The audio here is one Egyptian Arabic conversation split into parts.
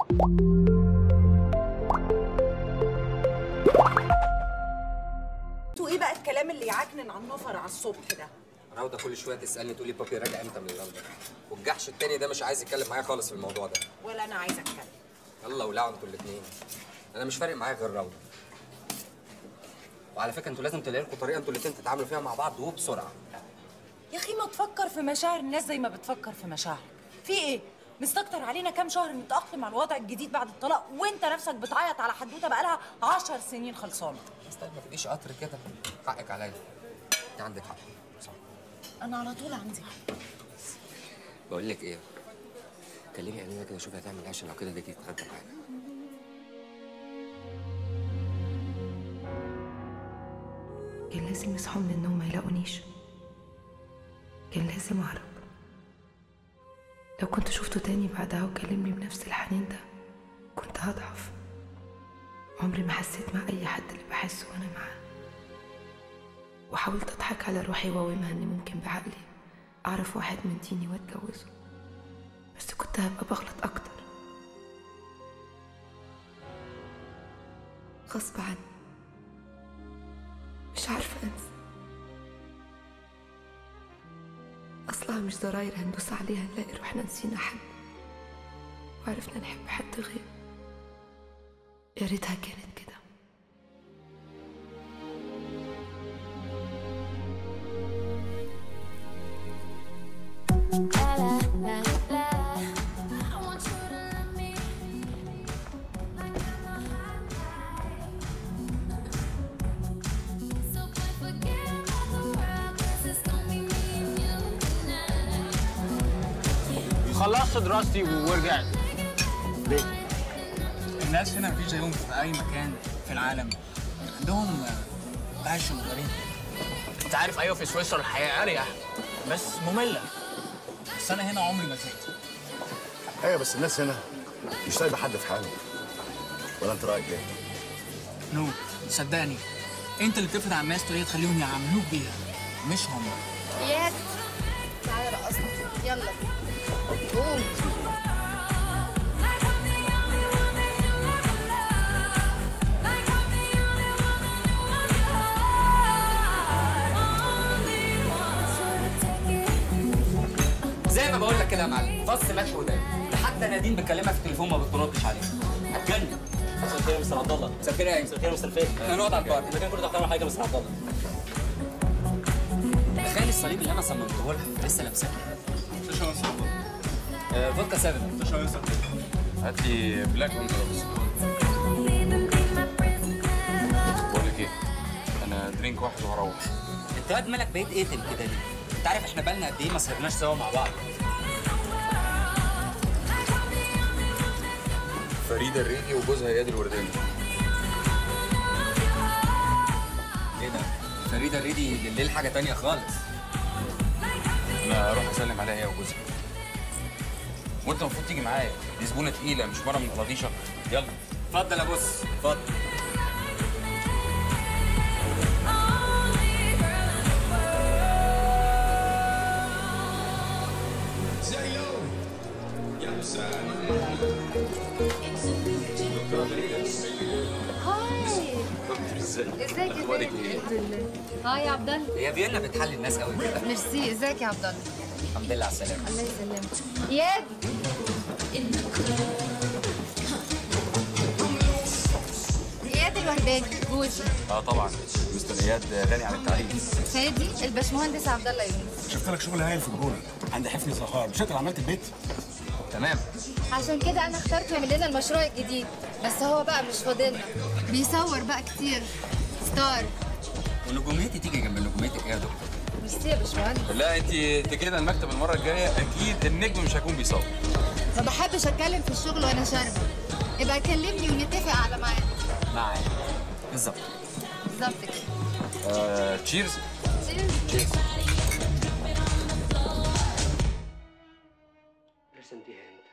انتوا ايه بقى الكلام اللي يعكنن على النفر على الصبح ده راوده كل شويه تسالني تقول لي بابي راجع امتى من لندن والجحش التاني ده مش عايز يتكلم معايا خالص في الموضوع ده ولا انا عايزه اتكلم يلا ولعوا انتوا الاثنين انا مش فارق معايا غير راوده وعلى فكره انتوا لازم تلاقي لكم طريقه انتوا الاثنين تتعاملوا فيها مع بعض وبسرعه يا اخي ما تفكر في مشاعر الناس زي ما بتفكر في مشاعرك في ايه مستكتر علينا كام شهر نتاقلم على الوضع الجديد بعد الطلاق وانت نفسك بتعيط على حدوته بقالها عشر سنين خلصانه بس طيب ما تبقيش قطر كده حقك عليا انت عندك حق صح انا على طول عندي حق بقول لك ايه كلمي امينه كده شوفي هتعمل ايه عشان لو كده تيجي تتغدى معانا كان لازم يصحوا من النوم ما يلاقونيش كان لازم أهرب لو كنت شفته تاني بعدها وكلمني بنفس الحنين ده كنت هضعف عمري ما حسيت مع أي حد اللي بحسه وأنا معاه وحاولت أضحك على روحي وأوهمها إني ممكن بعقلي أعرف واحد من ديني وأتجوزه بس كنت هبقى بغلط أكتر غصب عني مش عارفة أنسى أصلها مش زراير هندوس عليها نلاقي روحنا نسينا حد وعرفنا نحب حد غير يا ريتها كانت كده خلصت دراستي ورجعت ليه؟ الناس هنا مفيش زيهم في أي مكان في العالم عندهم باشن غريب أنت عارف أيوة في سويسرا الحياة أريح بس مملة بس أنا هنا عمري ما زهقت ايوه بس الناس هنا مش سايبه حد في حاله ولا انت رايك ايه؟ نو صدقني أنت اللي بتفرض على الناس طريقة تخليهم يعاملوك بيها مش هم اياد تعالى رقصنا يلا قوم زي ما بقول لك كده يا معلم فص ملح ودايم حتى نادين بكلمها في التليفون ما بتردش عليها هتجنن مساء الخير يا مستر عبد الله مساء الخير يا ايمن مساء الخير يا مستر فهمي احنا نقعد على البار المكان كله تحت أمر حضرتك يا مستر عبد الله تخيل الصليب اللي انا صممته لها لسه لابساه تشرب يا مستر عبد الله آه، فودكا 7 تشرب يا مستر هات لي بلاك اون دروبس بقول لك ايه انا درينك واحد وهروح انت واد مالك بقيت قاتل كده ليه؟ انت عارف احنا بقالنا قد ايه ما سهرناش سوا مع بعض فريده الريدي وجوزها اياد الورداني ايه ده؟ فريده ريدي بالليل حاجه تانية خالص انا هروح اسلم عليها هي وجوزها وانت المفروض تيجي معايا دي زبونه تقيله مش مره من القضيشه يلا اتفضل يا بص اتفضل هاي ازيك يا اخبارك فندم؟ ايه؟ الحمد لله هاي يا عبد الله هي فيينا بتحلي الناس قوي كده ميرسي ازيك يا عبد الله الحمد لله على السلامه الله يسلمك اياد اياد الورداني جوزي اه طبعا مستر اياد غني عن التعريف فادي الباشمهندس عبد الله يونس شفت لك شغل هايل في الجونه عند حفني زهار مش انت اللي عملت البيت؟ تمام عشان كده انا اخترت يعمل لنا المشروع الجديد بس هو بقى مش فاضلنا بيصور بقى كتير ستار ونجوميتي تيجي جنب نجوميتك ايه يا دكتور؟ ميرسي يا باشمهندس لا انت تجي لنا المكتب المره الجايه اكيد النجم مش هيكون بيصور ما بحبش اتكلم في الشغل وانا شاربه ابقى كلمني ونتفق على ميعاد معايا بالظبط بالظبط كده آه تشيرز رسمتي هند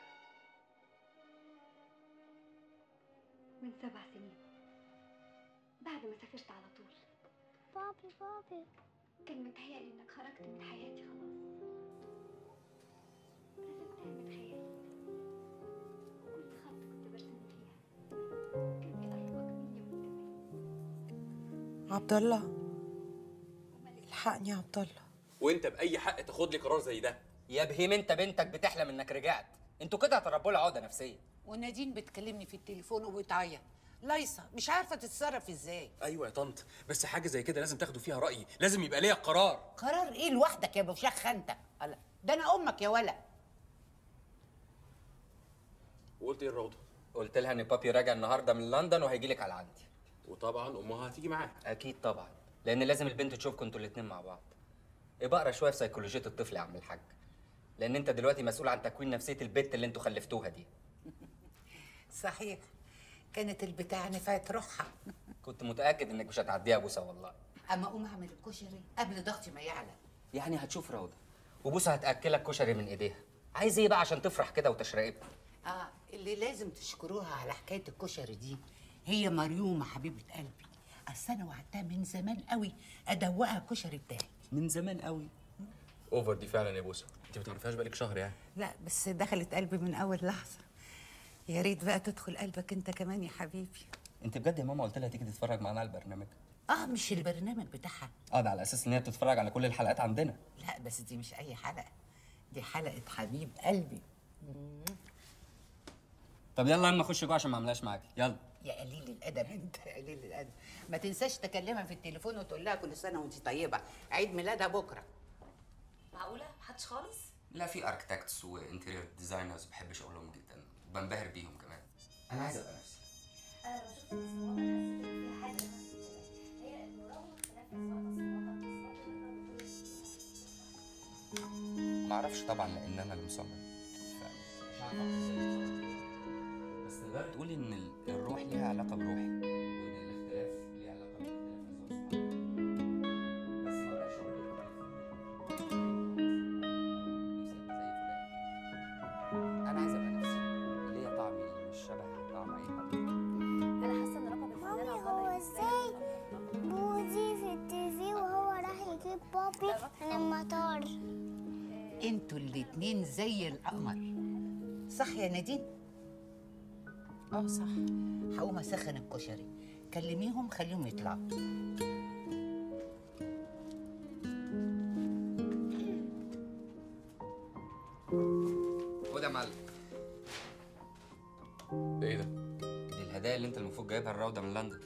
من سبع سنين بعد ما سافرت على طول بابي بابي كان متهيألي انك خرجت من حياتي خلاص رسمتها من خيالي وكنت خط كنت عبد الله الحقني يا عبد الله وانت باي حق تاخد لي قرار زي ده يا بهيم انت بنتك بتحلم انك رجعت انتوا كده هتربوا لها عقده نفسيه ونادين بتكلمني في التليفون وبتعيط لايصه مش عارفه تتصرف ازاي ايوه يا طنط بس حاجه زي كده لازم تاخدوا فيها رايي لازم يبقى ليا قرار قرار ايه لوحدك يا ابو شيخ انت الله ده انا امك يا ولا وقلت ايه الروضه قلت لها ان بابي راجع النهارده من لندن وهيجي لك على عندي وطبعا امها هتيجي معاها اكيد طبعا لان لازم البنت تشوفكم انتوا الاتنين مع بعض ابقى اقرا شويه في سيكولوجيه الطفل يا عم الحاج لان انت دلوقتي مسؤول عن تكوين نفسيه البت اللي انتوا خلفتوها دي صحيح كانت البتاعه نفعت روحها كنت متاكد انك مش هتعديها بوسه والله اما اقوم اعمل الكشري قبل ضغطي ما يعلى يعني هتشوف روضه وبوسه هتاكلك كشري من ايديها عايز ايه بقى عشان تفرح كده وتشرقب اه اللي لازم تشكروها على حكايه الكشري دي هي مريومه حبيبه قلبي اصل انا وعدتها من زمان قوي ادوقها الكشري بتاعي من زمان قوي اوفر دي فعلا يا بوسه انت ما تعرفيهاش بقالك شهر يعني لا بس دخلت قلبي من اول لحظه يا ريت بقى تدخل قلبك انت كمان يا حبيبي انت بجد يا ماما قلت لها تيجي تتفرج معانا على البرنامج اه مش البرنامج بتاعها اه ده على اساس ان هي بتتفرج على كل الحلقات عندنا لا بس دي مش اي حلقه دي حلقه حبيب قلبي طب يلا اما اخش جوه عشان ما اعملهاش معاكي يلا يا قليل الادب انت يا قليل الادب ما تنساش تكلمها في التليفون وتقول لها كل سنه وانت طيبه عيد ميلادها بكره معقوله محدش خالص لا في اركتكتس وانتيريور ديزاينرز بحبش اقولهم جدا بنبهر بيهم كمان انا عايز ابقى نفسي ما اعرفش طبعا لان انا اللي مصمم فمش عارف أعمل إزاي. بس تقدر تقولي ان ال- الروح ليها علاقه بروحي وان الاختلاف ليه علاقه بالاختلاف بس ما اقدرش اقول لك نفسي ابقى زي فلان انا عايز ابقى نفسي ليا طعمي اللي مش شبه طعم اي حد انا حاسه ان رقم الفنان هو ازاي بودي في التيفي وهو راح يجيب بابي من المطار انتوا الاتنين زي القمر صح يا نادين اه صح هقوم اسخن الكشري كلميهم خليهم يطلعوا خد يا معلم ده ايه ده دي الهدايا اللي انت المفروض جايبها الروضه من لندن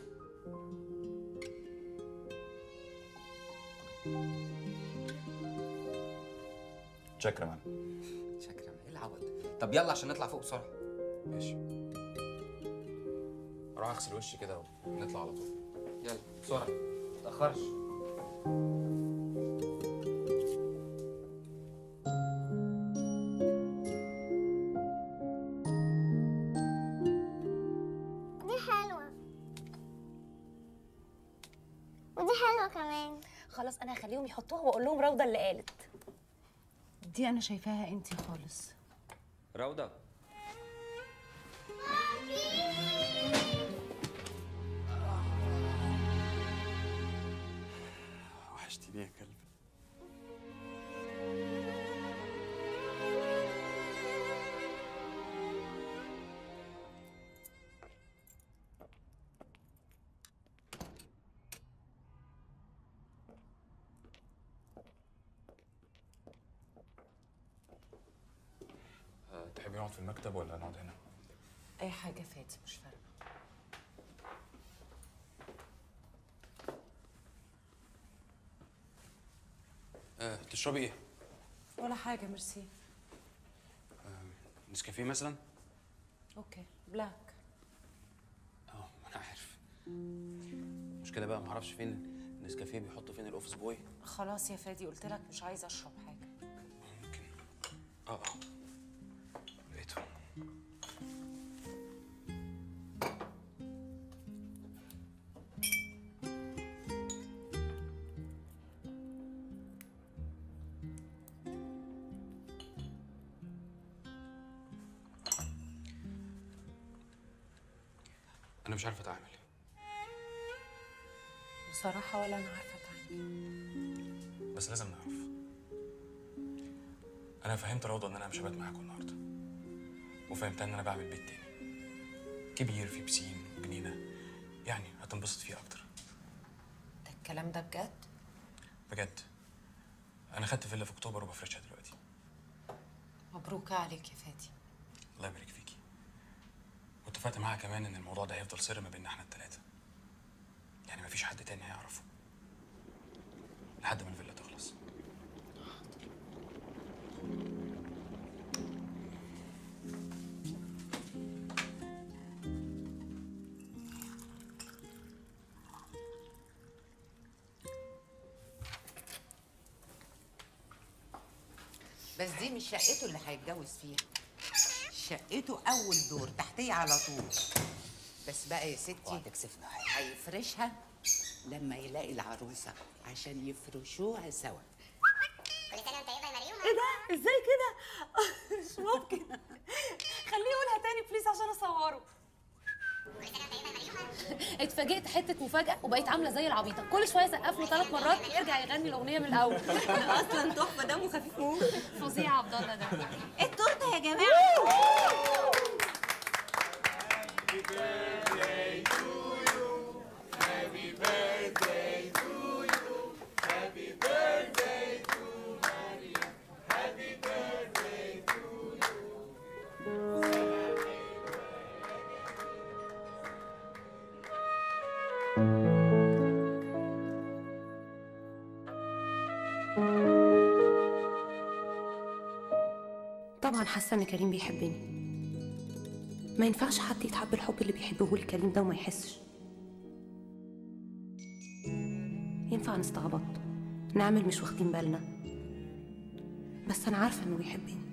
شكرا يا معلم شكرا ايه العبط ده؟ طب يلا عشان نطلع فوق بسرعه ماشي اروح اغسل وشي كده ونطلع على طول يلا بسرعه ما تاخرش دي حلوة ودي حلوة كمان خلاص انا هخليهم يحطوها واقول لهم روضه اللي قالت دي انا شايفاها انتي خالص روضه وحشتني يا كلب أه، تحبي نقعد في المكتب ولا نقعد هنا؟ اي حاجه فاتي مش فارقه أه، تشربي ايه؟ ولا حاجه ميرسي نسكافيه مثلا؟ اوكي بلاك اه ما انا عارف المشكلة بقى معرفش فين النسكافيه بيحطوا فين الاوفيس بوي خلاص يا فادي قلت لك مش عايزه اشرب حاجه اه اه لقيته انا مش عارف اتعامل بصراحه ولا انا عارفه اتعامل بس لازم نعرف انا فهمت روضه ان انا مش هبات معاكم النهارده وفهمتها ان انا بعمل بيت تاني كبير فيه بسين وجنينه يعني هتنبسط فيه اكتر الكلام ده بجد بجد انا خدت فيلا في اكتوبر وبفرشها دلوقتي مبروك عليك يا فادي الله يبارك فيكي واتفقت معاها كمان ان الموضوع ده هيفضل سر ما بيننا احنا التلاتة يعني مفيش حد تاني هيعرفه لحد ما الفيلا تخلص بس دي مش شقته اللي هيتجوز فيها شقته اول دور تحتيه على طول بس بقى يا ستي وهتكسفنا هيفرشها لما يلاقي العروسه عشان يفرشوها سوا كل سنه وانت طيبه يا مريم ايه ده ازاي كده مش ممكن خليه يقولها تاني بليز عشان اصوره اتفاجئت حته مفاجاه وبقيت عامله زي العبيطه كل شويه سقف له ثلاث مرات يرجع يغني الاغنيه من الاول اصلا تحفه دمه خفيف موت فظيع عبد الله ده التورته يا جماعه طبعا حاسه ان كريم بيحبني ما ينفعش حد يتحب الحب اللي بيحبه لي كريم ده وما يحسش ينفع نستعبط نعمل مش واخدين بالنا بس انا عارفه انه بيحبني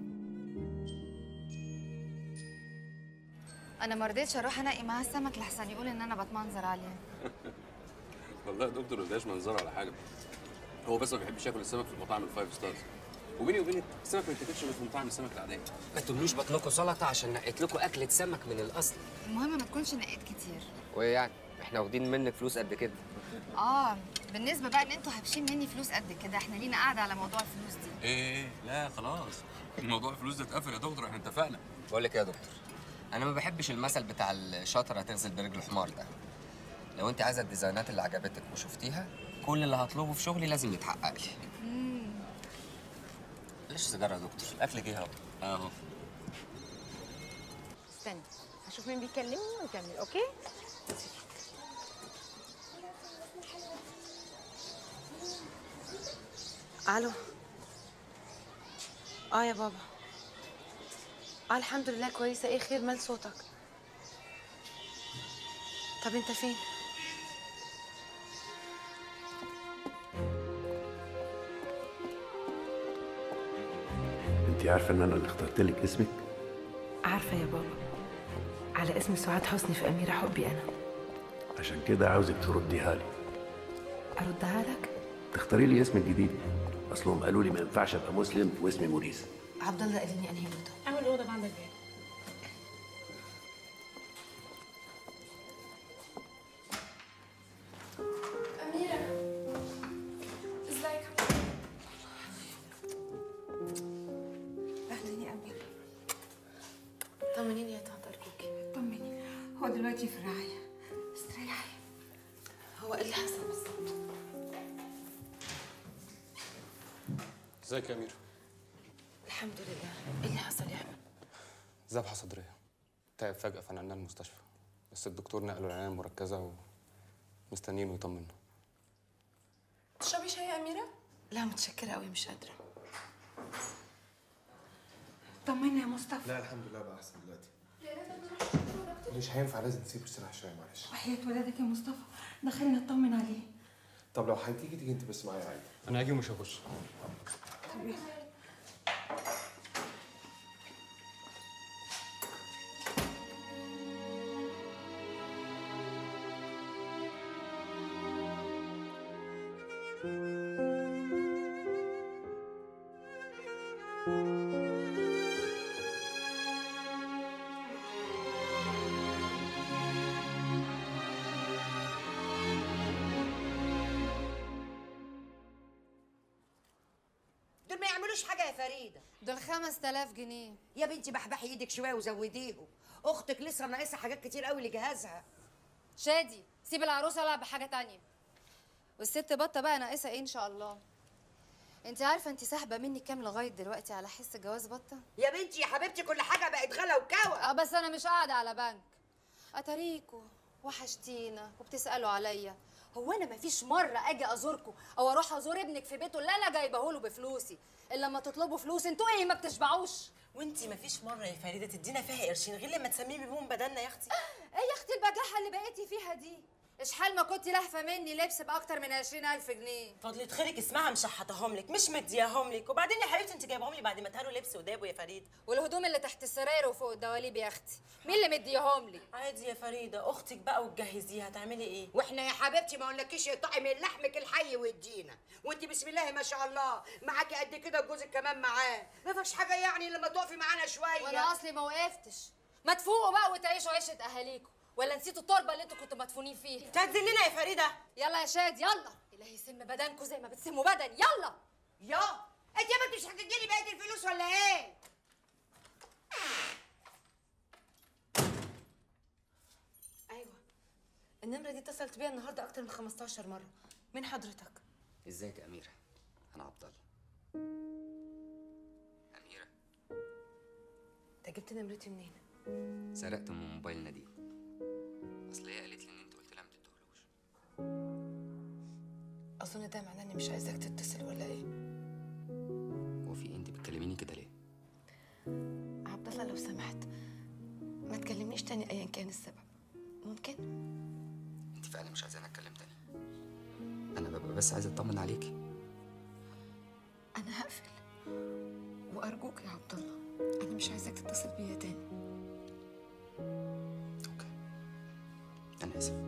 انا ما رضيتش اروح انقي معاه السمك لحسن يقول ان انا بتمنظر عليه والله يا دكتور ما اداش منظره ولا حاجه هو بس ما بيحبش ياكل السمك في المطاعم الفايف ستارز وبيني وبينك السمك ما يتاكلش غير في مطاعم السمك العاديه ما تملوش بطنكم سلطه عشان نقيت لكم اكله سمك من الاصل المهم ما تكونش نقيت كتير وايه يعني احنا واخدين منك فلوس قد كده اه بالنسبه بقى ان انتوا هابشين مني فلوس قد كده احنا لينا قاعده على موضوع الفلوس دي ايه لا خلاص الموضوع الفلوس ده اتقفل يا دكتور احنا اتفقنا بقول لك إيه يا دكتور انا ما بحبش المثل بتاع الشاطر هتغزل برجل حمار ده لو انت عايزه الديزاينات اللي عجبتك وشفتيها كل اللي هطلبه في شغلي لازم يتحقق لي ليش سيجاره يا دكتور الاكل جه اهو اهو استنى هشوف مين بيكلمني ونكمل اوكي الو اه يا بابا اه الحمد لله كويسه ايه خير مال صوتك طب انت فين انت عارفه ان انا اللي اخترت لك اسمك عارفه يا بابا على اسم سعاد حسني في اميره حبي انا عشان كده عاوزك ترديها لي اردها لك تختاري لي اسم جديد اصلهم قالوا لي ما ينفعش ابقى مسلم واسمي موريس عبد الله قال لي انهي اوضه اول اوضه بعد الباب اميره ازيك اهلا يا اميره طمنيني يا طنط ارجوكي طمني هو دلوقتي في الرعاية استريحي هو ايه اللي حصل بالظبط ازيك يا امير الحمد لله ايه اللي حصل يا احمد ذبحه صدريه تعب فجاه فنقلناه المستشفى بس الدكتور نقله العنايه المركزه ومستنيينه يطمنا تشربي شاي يا اميره لا متشكره قوي مش قادره طمني يا مصطفى لا الحمد لله بقى احسن دلوقتي مش هينفع لازم تسيبه يستريح شويه معلش وحياة ولادك يا مصطفى دخلنا اطمن عليه طب لو هتيجي تيجي انت بس معايا عادي انا هاجي ومش هخش طب يلا. دول ما يعملوش حاجه يا فريده دول 5000 جنيه يا بنتي بحبحي ايدك شويه وزوديهم اختك لسه ناقصها حاجات كتير قوي لجهازها شادي سيب العروسه العب بحاجه تانية والست بطه بقى ناقصه ايه ان شاء الله انت عارفه انت ساحبه مني كام لغايه دلوقتي على حس جواز بطه يا بنتي يا حبيبتي كل حاجه بقت غلا وكوى اه بس انا مش قاعده على بنك اتاريكوا وحشتينا وبتسالوا عليا هو انا مفيش مره اجي ازوركم او اروح ازور ابنك في بيته اللي انا جايبه له بفلوسي الا لما تطلبوا فلوس انتوا ايه ما بتشبعوش وانتي مفيش مره يا فريده تدينا فيها قرشين غير لما تسميه بيهم بدلنا يا اختي ايه يا اختي البجاحه اللي بقيتي فيها دي اشحال ما كنتي لهفه مني لبس باكتر من 20000 جنيه فضلة خيرك اسمها مشحتهم لك مش مدياهم لك وبعدين يا حبيبتي انت جايبهم لي بعد ما اتهروا لبس ودابوا يا فريده والهدوم اللي تحت السراير وفوق الدواليب يا اختي مين اللي مديهم لي عادي يا فريده اختك بقى وتجهزيها هتعملي ايه واحنا يا حبيبتي ما قلناكيش اقطعي من لحمك الحي وادينا وانت بسم الله ما شاء الله معاكي قد كده وجوزك كمان معاه ما فيش حاجه يعني لما تقفي معانا شويه وانا اصلي ما وقفتش ما تفوقوا بقى وتعيشوا عيشه اهاليكم ولا نسيتوا التربه اللي انتوا كنتوا مدفونين فيها تنزلينا يا فريده يلا يا شاد يلا الهي يسم بدنكم زي ما بتسموا بدن يلا يا انت يا بنتي مش هتديني بقيه الفلوس ولا ايه ايوه النمره دي اتصلت بيها النهارده اكتر من 15 مره مين حضرتك ازيك يا اميره انا عبد الله اميره انت جبت نمرتي منين سرقت من موبايل نديم اصل هي قالت لي ان انت قلت لها ما تديهولوش اظن ده معناه اني مش عايزاك تتصل ولا ايه هو في إيه؟ انت بتكلميني كده ليه عبد الله لو سمحت ما تكلمنيش تاني ايا كان السبب ممكن انت فعلا مش عايزاني اتكلم تاني انا ببقى بس عايز اطمن عليكي انا هقفل وارجوك يا عبد الله انا مش عايزاك تتصل بيا تاني انا اسف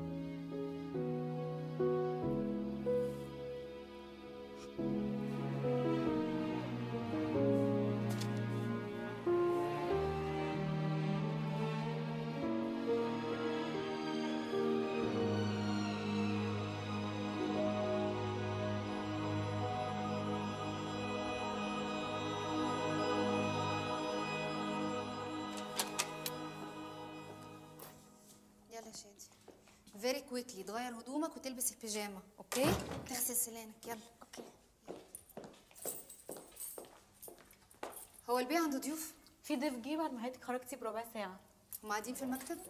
يلا يا شادي فيري كويكلي تغير هدومك وتلبس البيجامه اوكي تغسل سنانك يلا اوكي هو البيع عنده ضيوف في ضيف جه بعد ما حضرتك خرجتي بربع ساعه هم قاعدين في المكتب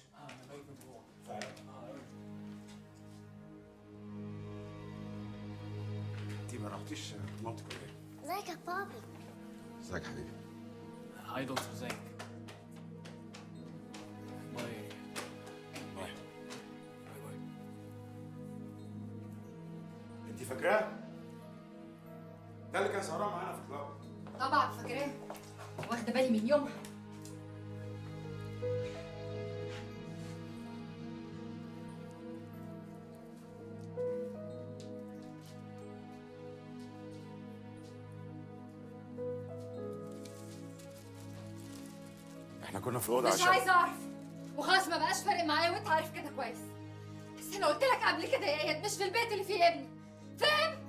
انت ما رحتيش مامتك ولا ايه؟ ازيك يا بابي ازيك حبيبي هاي دكتور ازيك باي باي انت فاكراه؟ ده اللي كان سهران معانا في الكلاب طبعا فاكراه واخده بالي من يومها احنا كنا في الاوضه مش عشان عايزه اعرف وخلاص ما بقاش فارق معايا وانت عارف كده كويس بس انا قلت لك قبل كده يا اياد مش في البيت اللي فيه ابني فاهم